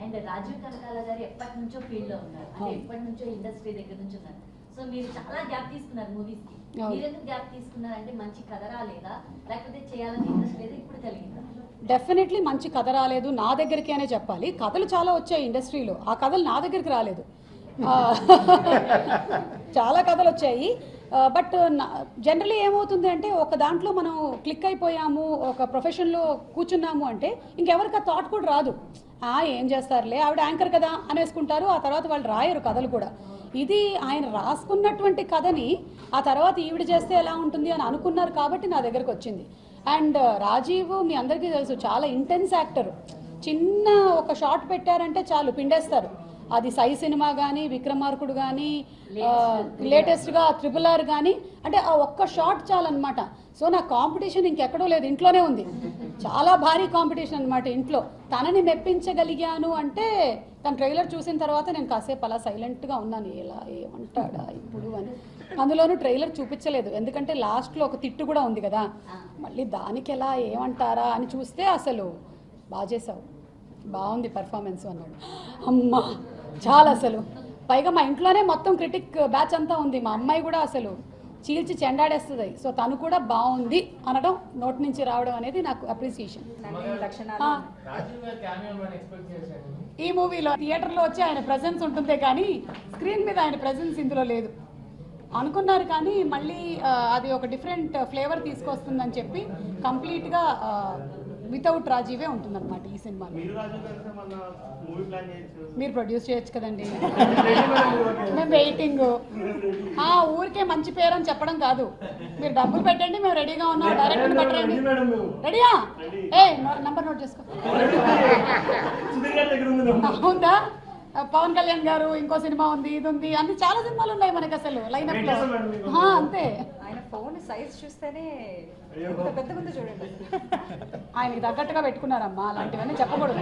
And Rajiv Kanakala గారు ఎప్పటి నుంచో ఫీల్డ్ లో ఉన్నారు అంటే అవును. ఎప్పటి నుంచో ఇండస్ట్రీ దగ్గర నుంచి ఉన్నారు సో మీరు చాలా గ్యాప్ తీసుకున్నారు మూవీస్ కి అవును. మీరు ఎందుకు గ్యాప్ తీసుకున్నారు అంటే మంచి కథ రాలేదా లేకపోతే చేయాలని ఇంట్రెస్ట్ లేదా ఇప్పుడు కలిగిందా డెఫినెట్లీ మంచి కథ రాలేదు నా దగ్గరికి అనే చెప్పాలి కథలు చాలా వచ్చాయి ఇండస్ట్రీలో ఆ కథలు నా దగ్గరికి రాలేదు ఆ, చాలా కథలు వచ్చాయి బట్ జనరలీ ఏమవుతుంది అంటే ఒక దాంట్లో మనం క్లిక్ అయిపోయాము ఒక ప్రొఫెషన్లో కూర్చున్నాము అంటే ఇంకెవరికి ఆ థాట్ కూడా రాదు ఆ ఏం చేస్తారులే ఆవిడ యాంకర్ కదా అనేసుకుంటారు ఆ తర్వాత వాళ్ళు రాయరు కథలు కూడా ఇది ఆయన రాసుకున్నటువంటి కథని ఆ తర్వాత ఈవిడ చేస్తే ఎలా ఉంటుంది అని అనుకున్నారు కాబట్టి నా దగ్గరకు వచ్చింది అండ్ రాజీవ్ మీ అందరికీ తెలుసు చాలా ఇంటెన్స్ యాక్టర్ చిన్న ఒక షాట్ పెట్టారంటే చాలు పిండేస్తారు అది సై సినిమా కానీ విక్రమార్కుడు కానీ లేటెస్ట్గా త్రిపుల్ ఆర్ కానీ అంటే ఆ ఒక్క షాట్ చాలన్నమాట సో నా కాంపిటీషన్ ఇంకెక్కడో లేదు ఇంట్లోనే ఉంది చాలా భారీ కాంపిటీషన్ అనమాట ఇంట్లో తనని మెప్పించగలిగాను అంటే తన ట్రైలర్ చూసిన తర్వాత నేను కాసేపు అలా సైలెంట్గా ఉన్నాను ఎలా ఏమంటాడా ఇప్పుడు అని అందులోనూ ట్రైలర్ చూపించలేదు ఎందుకంటే లాస్ట్లో ఒక తిట్టు కూడా ఉంది కదా మళ్ళీ దానికి ఎలా ఏమంటారా అని చూస్తే అసలు బాగా చేసావు బాగుంది పర్ఫార్మెన్స్ అన్నాడు అమ్మా చాలా అసలు పైగా మా ఇంట్లోనే మొత్తం క్రిటిక్ బ్యాచ్ అంతా ఉంది మా అమ్మాయి కూడా అసలు చీల్చి చెండాడేస్తుంది సో తను కూడా బాగుంది అనడం నోటి నుంచి రావడం అనేది నాకు అప్రిసియేషన్ లక్షణాలు రాజీవ్ గారి క్యామియో మనం ఎక్స్పెక్ట్ చేశాను ఈ మూవీలో థియేటర్లో వచ్చి ఆయన ప్రెజెన్స్ ఉంటుందే కానీ స్క్రీన్ మీద ఆయన ప్రెజెన్స్ ఇందులో లేదు అనుకున్నారు కానీ మళ్ళీ ఆ, అది ఒక డిఫరెంట్ ఫ్లేవర్ తీసుకొస్తుందని చెప్పి కంప్లీట్గా వితౌట్ రాజీవే ఉంటుందన్నమాట ఈ సినిమాలో మీరు రాజు గారితో మన మూవీ ప్లాన్ చేయొచ్చు మీరు ప్రొడ్యూస్ చేయొచ్చు కదండి మేము వెయిటింగ్ ఆ ఊరికే మంచి పేరు అని చెప్పడం కాదు మీరు డబ్బులు పెట్టండి మేము రెడీగా ఉన్నాం డైరెక్ట్ పట్టండి మేడం మేము రెడీయా ఏ నంబర్ నోట్ చేసుకో సుధీర్ గారి దగ్గర ఉంది number. ఉందా పవన్ కళ్యాణ్ గారు ఇంకో సినిమా ఉంది ఇది ఉంది అన్ని చాలా సినిమాలు ఉన్నాయి మనకి అసలు లైనప్ లో వెంకటేశ్వర మేడం మీకు ఆ, అంతే ఆయన ఫోన్ సైజ్ చూస్తేనే అయ్యో. ఎంత పెద్దగా ఉందో చూడండి ఆయనకి తగ్గట్టుగా పెట్టుకున్నారమ్మా అలాంటివన్నీ చెప్పకూడదు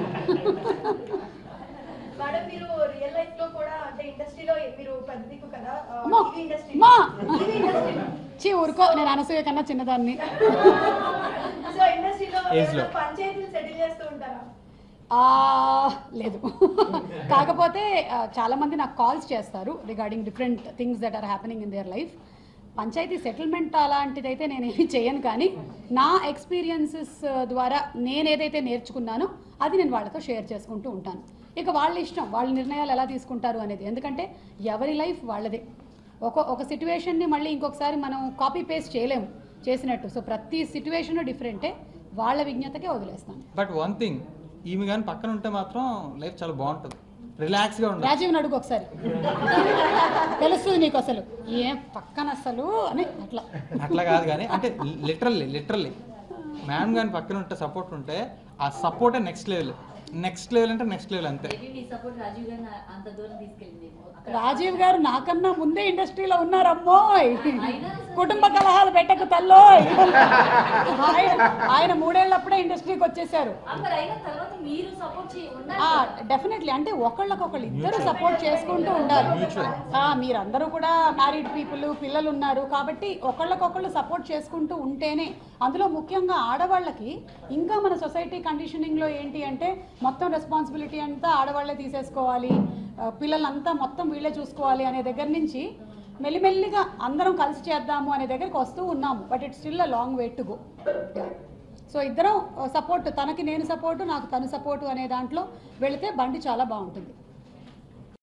మేడం మీరు రియల్ లైఫ్ లో కూడా అంటే ఇండస్ట్రీలో మీరు పెద్ద దిక్కు కదా అమ్మా టీవీ ఇండస్ట్రీ అమ్మా టీవీ ఇండస్ట్రీ చీ ఊరుకో నేను అనసూయ కన్నా చిన్నదాన్ని సో ఇండస్ట్రీలో Age లో. పంచాయతీలు సెటిల్ చేస్తూ ఉంటారా ఆ, లేదు కాకపోతే ఆ, చాలా మంది నాకు కాల్స్ చేస్తారు regarding different things that are happening in their life panchayati settlement అలాంటిదైతే నేను ఏమి చేయను కానీ నా ఎక్స్పీరియన్సెస్ ద్వారా నేను ఏదైతే నేర్చుకున్నానో అది నేను వాళ్ళతో షేర్ చేసుకుంటూ ఉంటాను ఇక వాళ్ళ ఇష్టం వాళ్ళ నిర్ణయాలు ఎలా తీసుకుంటారు అనేది ఎందుకంటే ఎవరి లైఫ్ వాళ్ళదే ఒక ఒక సిచ్యువేషన్ని మళ్ళీ ఇంకొకసారి మనం కాపీ పేస్ట్ చేయలేము చేసినట్టు సో ప్రతి సిచ్యువేషన్ డిఫరెంటే వాళ్ళ విజ్ఞతకే వదిలేస్తాను బట్ వన్ థింగ్ ఈమె కానీ పక్కన ఉంటే మాత్రం లైఫ్ చాలా బాగుంటుంది రిలాక్స్గా ఉంటుంది రాజీవ్ అడుగు ఒకసారి తెలుస్తుంది నీకు అసలు ఏం పక్కన అసలు అని అట్లా అట్లా కాదు కానీ అంటే లిటరల్లీ లిటరల్లీ మ్యామ్ కానీ పక్కన ఉంటే సపోర్ట్ ఉంటే ఆ సపోర్టే నెక్స్ట్ లెవెల్ నెక్స్ట్ లెవెల్ అంటే నెక్స్ట్ లెవెల్ అంతే మేబీ మీ సపోర్ట్ రాజీవ్ గారిని అంత దూరం తీసుకెళ్ళింది రాజీవ్ గారు నాకన్నా ముందే ఇండస్ట్రీలో ఉన్నారమ్మోయ్ కుటుంబ కలహాలు పెట్టకు తల్లోయ్ ఆయన ఆయన మూడేళ్ళప్పుడే ఇండస్ట్రీకి వచ్చేసారు మరి అయిన తర్వాత మీరు సపోర్ట్ చేయ ఉండాలి డెఫినెట్లీ అంటే ఒకళ్ళకొకళ్ళు ఇద్దరు సపోర్ట్ చేసుకుంటూ ఉండాలి ఆ, మీరందరూ కూడా మ్యారీడ్ పీపుల్ పిల్లలు ఉన్నారు కాబట్టి ఒకళ్ళకొకళ్ళు సపోర్ట్ చేసుకుంటూ ఉంటేనే అందులో ముఖ్యంగా ఆడవాళ్ళకి ఇంకా మన సొసైటీ కండిషనింగ్లో ఏంటి అంటే మొత్తం రెస్పాన్సిబిలిటీ అంతా ఆడవాళ్ళే తీసేసుకోవాలి ఆ, పిల్లలంతా మొత్తం వీళ్ళే చూసుకోవాలి అనే దగ్గర నుంచి మెల్లిమెల్లిగా అందరం కలిసి చేద్దాము అనే దగ్గరికి వస్తూ ఉన్నాము but it's still a long way to go so ఇద్దరం సపోర్ట్ తనకి నేను సపోర్టు నాకు తను సపోర్టు అనే దాంట్లో వెళితే బండి చాలా బాగుంటుంది